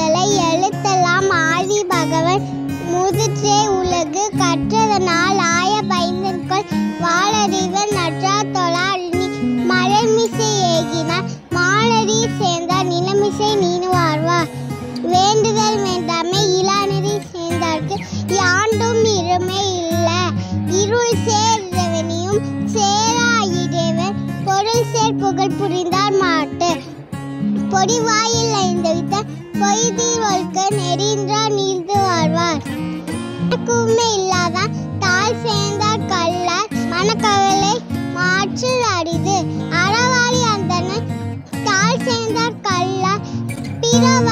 முதலை எழுத்தெல்லாம் ஆதி பகவன் முதிற்றே உலகு கற்றதனால் ஆய பைந்தன்கொள் வாழறிவன் நற்றா தொழால் நீ மலர்மிசை ஏகினார் மாலடி சேர்ந்தார் நிலமிசை நீனு வாழ்வார் வேண்டுதல் வேண்டாமை இளாநெறி சேர்ந்தார்க்கு யாண்டும் இருமை இல்ல இருள் சேர் இரவனியும் சேராயிடேவன் பொருள் சேர் புகழ் புரிந்தார் மாட்டு பொடிவாயில் ஐந்தவித்த பொய்தீர் ஒழுக்க நெறின்றார் நீர்ந்து வாழ்வார் கும்மை இல்லாதான் தாய் சேர்ந்தார் கல்லார் மனக்கவலை மாற்றில் அரிது அறவாளி அந்தனன் தாய் சேர்ந்தார் கல்லார் பிறவ